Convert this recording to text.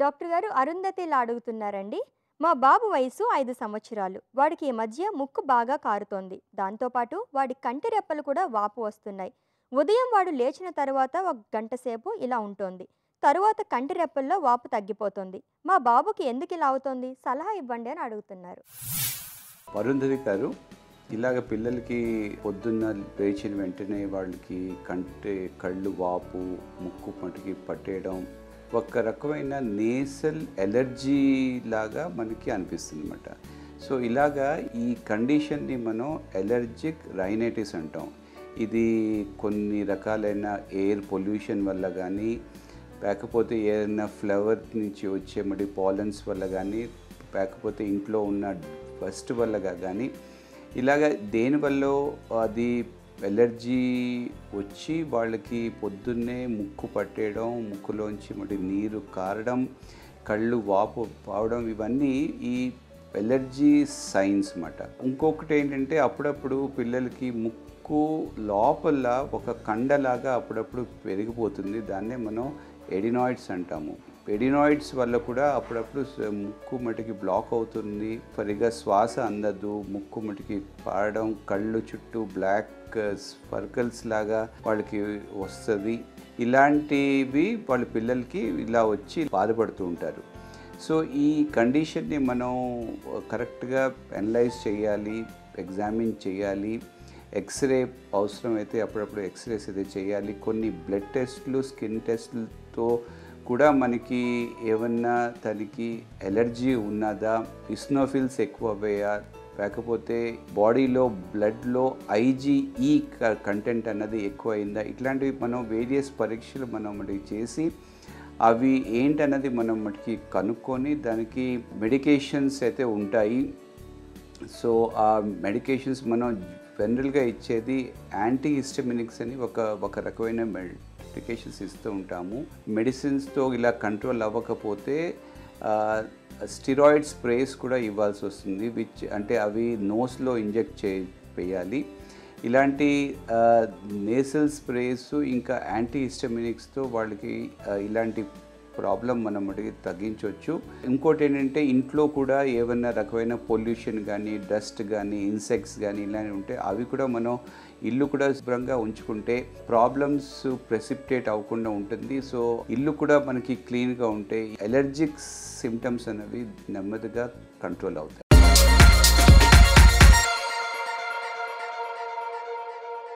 doctor గారు అరుంధతి ఇలా అడుగుతున్నారండి మా బాబు వయసు ఐదు సంవత్సరాలు వాడికి ఈ మధ్య ముక్కు బాగా కారుతోంది దాంతోపాటు వాడి కంటి రెప్పలు కూడా వాపు వస్తున్నాయి ఉదయం వాడు లేచిన తర్వాత ఒక గంట సేపు ఇలా ఉంటుంది తరువాత కంటి రెప్పల్లో వాపు తగ్గిపోతుంది మా బాబుకి ఎందుకు ఇలా అవుతోంది సలహా ఇవ్వండి అని అడుగుతున్నారు అరుంధతి గారు ఇలాగ పిల్లలకి పొద్దున్న లేచిన వెంటనే వాళ్ళకి కంటే కళ్ళు వాపు ముక్కు మటుకి పట్టేయడం ఒక రకమైన నేసల్ ఎలర్జీ లాగా మనకి అనిపిస్తుంది అనమాట సో ఇలాగా ఈ కండిషన్ని మనం ఎలర్జిక్ రైనైటిస్ అంటాం ఇది కొన్ని రకాలైన ఎయిర్ పొల్యూషన్ వల్ల కానీ లేకపోతే ఏదైనా ఫ్లవర్ నుంచి వచ్చే మరి పాలన్స్ వల్ల కానీ లేకపోతే ఇంట్లో ఉన్న డస్ట్ వల్ల కానీ ఇలాగ దేనివల్ల అది ఎలర్జీ వచ్చి వాళ్ళకి పొద్దున్నే ముక్కు పట్టేయడం ముక్కులోంచి మరి నీరు కారడం కళ్ళు వాపు పావడం ఇవన్నీ ఈ ఎలర్జీ సైన్స్ అన్నమాట ఇంకొకటి ఏంటంటే అప్పుడప్పుడు పిల్లలకి ముక్కు లోపల ఒక కండలాగా అప్పుడప్పుడు పెరిగిపోతుంది దాన్నే మనం ఎడినాయిడ్స్ అంటాము ఎడినాయిడ్స్ వల్ల కూడా అప్పుడప్పుడు స- ముక్కు మటికి బ్లాక్ అవుతుంది సరిగా శ్వాస అందదు ముక్కు మటికి పాడడం కళ్ళు చుట్టూ బ్లాక్ స్పర్కల్స్ లాగా వాళ్ళకి వస్తుంది ఇలాంటివి వాళ్ళ పిల్లలకి ఇలా వచ్చి బాధపడుతూ ఉంటారు సో ఈ కండిషన్ని మనం కరెక్ట్గా అనలైజ్ చేయాలి ఎగ్జామిన్ చేయాలి ఎక్స్రే అవసరమైతే అప్పుడప్పుడు ఎక్స్రేస్ అయితే చేయాలి కొన్ని బ్లడ్ టెస్ట్లు స్కిన్ టెస్ట్లతో కూడా మనకి ఏమన్నా తనకి ఎలర్జీ ఉన్నదా ఇస్నోఫిల్స్ ఎక్కువ అవ్వయా లేకపోతే బాడీలో బ్లడ్లో ఐజీఈ కంటెంట్ అన్నది ఎక్కువ అయిందా ఇట్లాంటివి మనం వేరియస్ పరీక్షలు మనం మనకి చేసి అవి ఏంటన్నది మనం మటుకి కనుక్కొని దానికి మెడికేషన్స్ అయితే ఉంటాయి సో ఆ మెడికేషన్స్ మనం జనరల్గా ఇచ్చేది యాంటీ హిస్టమినిక్స్ అని ఒక ఒక రకమైన మెడికేషన్స్ ఇస్తూ ఉంటాము మెడిసిన్స్తో ఇలా కంట్రోల్ అవ్వకపోతే స్టిరాయిడ్ స్ప్రేస్ కూడా ఇవ్వాల్సి వస్తుంది విచ్ అంటే అవి నోస్లో ఇంజెక్ట్ చేయాలి ఇలాంటి నేసల్ స్ప్రేస్ ఇంకా యాంటీ హిస్టమినిక్స్తో వాళ్ళకి ఆ, ఇలాంటి ప్రాబ్లం మనం మటుకి తగ్గించవచ్చు ఇంకోటి ఏంటంటే ఇంట్లో కూడా ఏమైనా రకమైన పొల్యూషన్ కానీ డస్ట్ కానీ ఇన్సెక్ట్స్ కానీ ఇలాంటివి ఉంటే అవి కూడా మనం ఇల్లు కూడా శుభ్రంగా ఉంచుకుంటే ప్రాబ్లమ్స్ ప్రెసిపిటేట్ అవ్వకుండా ఉంటుంది సో ఇల్లు కూడా మనకి క్లీన్గా ఉంటే ఎలర్జిక్ సిమ్టమ్స్ అనేవి నెమ్మదిగా కంట్రోల్ అవుతాయి